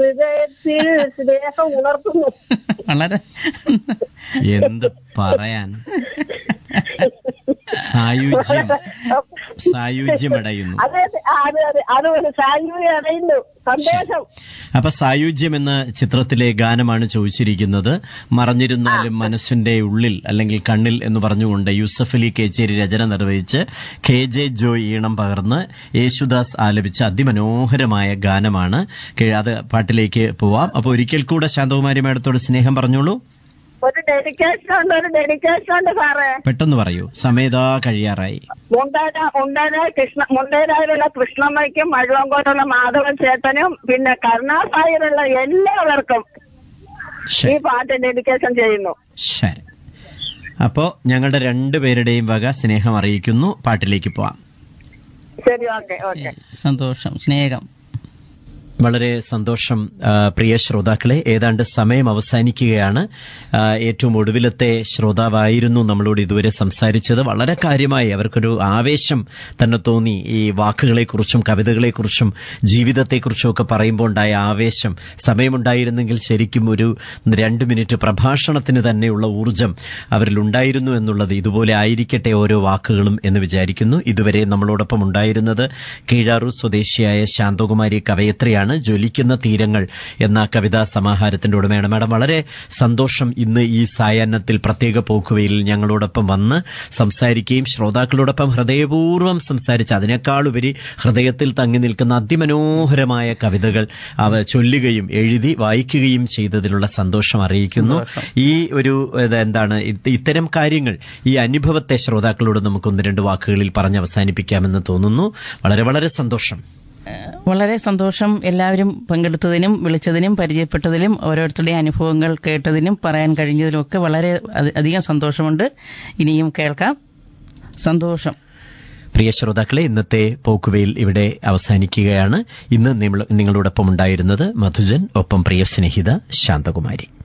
ഹൃദയത്തിൽ സ്നേഹം ഉണർത്തുന്നു വളരെ എന്ത് പറയാൻ സായുജ്യം സായുജ്യമടയുന്നു അതെ അതെ അതെ അതെ അതുപോലെ സായുവി അറിയുന്നു സന്തോഷം അപ്പൊ സായുജ്യം എന്ന ചിത്രത്തിലെ ഗാനമാണ് ചോദിച്ചിരിക്കുന്നത് മറഞ്ഞിരുന്നാലും മനസ്സിന്റെ ഉള്ളിൽ അല്ലെങ്കിൽ കണ്ണിൽ എന്ന് പറഞ്ഞുകൊണ്ട് യൂസഫ് അലി കേച്ചേരി രചന നിർവഹിച്ച് കെ ജെ ജോയ് ഈണം പകർന്ന് യേശുദാസ് ആലപിച്ച അതിമനോഹരമായ ഗാനമാണ് കേ- അത് പാട്ടിലേക്ക് പോവാം അപ്പൊ ഒരിക്കൽ കൂടെ ശാന്തകുമാരി മാഡത്തോട് സ്നേഹം പറഞ്ഞോളൂ ഒരു ഡെഡിക്കേഷൻ ഉണ്ട് ഒരു ഡെഡിക്കേഷൻ ഉണ്ട് സാറേ പെട്ടെന്ന് പറയൂ സമയതാ കഴിയാറായി മുണ്ടേര മുണ്ടേര കൃഷ്ണ മുണ്ടേരായിലുള്ള കൃഷ്ണമ്മയ്ക്കും മഴവങ്കോട്ടുള്ള മാധവൻ ചേട്ടനും പിന്നെ കരുണാസായിലുള്ള എല്ലാവർക്കും ഈ ശരി പാട്ട് ഡെഡിക്കേഷൻ ചെയ്യുന്നു ശരി അപ്പോ ഞങ്ങളുടെ രണ്ടുപേരുടെയും വക സ്നേഹം അറിയിക്കുന്നു പാട്ടിലേക്ക് പോവാം ശരി ഓക്കെ ഓക്കെ സന്തോഷം സ്നേഹം വളരെ സന്തോഷം ആ, പ്രിയ ശ്രോതാക്കളെ ഏതാണ്ട് സമയം അവസാനിക്കുകയാണ് ആ, ഏറ്റവും ഒടുവിലത്തെ ശ്രോതാവായിരുന്നു നമ്മളോട് ഇതുവരെ സംസാരിച്ചത് വളരെ കാര്യമായി അവർക്കൊരു ആവേശം തന്നെ തോന്നി ഈ വാക്കുകളെക്കുറിച്ചും കവിതകളെക്കുറിച്ചും ജീവിതത്തെക്കുറിച്ചും ഒക്കെ പറയുമ്പോൾ ഉണ്ടായ ആവേശം സമയമുണ്ടായിരുന്നെങ്കിൽ ശരിക്കും ഒരു രണ്ട് മിനിറ്റ് പ്രഭാഷണത്തിന് തന്നെയുള്ള ഊർജം അവരിൽ ഉണ്ടായിരുന്നു എന്നുള്ളത് ഇതുപോലെ ആയിരിക്കട്ടെ ഓരോ വാക്കുകളും എന്ന് വിചാരിക്കുന്നു ഇതുവരെ നമ്മളോടൊപ്പം ഉണ്ടായിരുന്നത് കീഴാറൂർ സ്വദേശിയായ ശാന്തകുമാരി കവയത്രിയാണ് ജ്വലിക്കുന്ന തീരങ്ങൾ എന്ന കവിതാ സമാഹാരത്തിന്റെ ഉടമയാണ് മാഡം വളരെ സന്തോഷം ഇന്ന് ഈ സായാഹ്നത്തിൽ പ്രത്യേക പോക്കുവയിൽ ഞങ്ങളോടൊപ്പം വന്ന് സംസാരിക്കുകയും ശ്രോതാക്കളോടൊപ്പം ഹൃദയപൂർവ്വം സംസാരിച്ച് അതിനേക്കാളുപരി ഹൃദയത്തിൽ തങ്ങി നിൽക്കുന്ന അതിമനോഹരമായ കവിതകൾ അവ ചൊല്ലുകയും എഴുതി വായിക്കുകയും ചെയ്തതിലുള്ള സന്തോഷം അറിയിക്കുന്നു ഈ ഒരു ഇത് എന്താണ് ഇത് ഇത്തരം കാര്യങ്ങൾ ഈ അനുഭവത്തെ ശ്രോതാക്കളോട് നമുക്ക് ഒന്ന് രണ്ട് വാക്കുകളിൽ പറഞ്ഞ് അവസാനിപ്പിക്കാമെന്ന് തോന്നുന്നു വളരെ വളരെ സന്തോഷം ഏഹ് വളരെ സന്തോഷം എല്ലാവരും പങ്കെടുത്തതിനും വിളിച്ചതിനും പരിചയപ്പെട്ടതിലും ഓരോരുത്തരുടെയും അനുഭവങ്ങൾ കേട്ടതിനും പറയാൻ കഴിഞ്ഞതിലും ഒക്കെ വളരെ അധി- അധികം സന്തോഷമുണ്ട് ഇനിയും കേൾക്കാം സന്തോഷം പ്രിയ ശ്രോതാക്കളെ ഇന്നത്തെ പോക്കുവെയിൽ ഇവിടെ അവസാനിക്കുകയാണ് ഇന്ന് നിങ്ങളോടൊപ്പം ഉണ്ടായിരുന്നത് മധുജൻ ഒപ്പം പ്രിയ സ്നേഹിത ശാന്തകുമാരി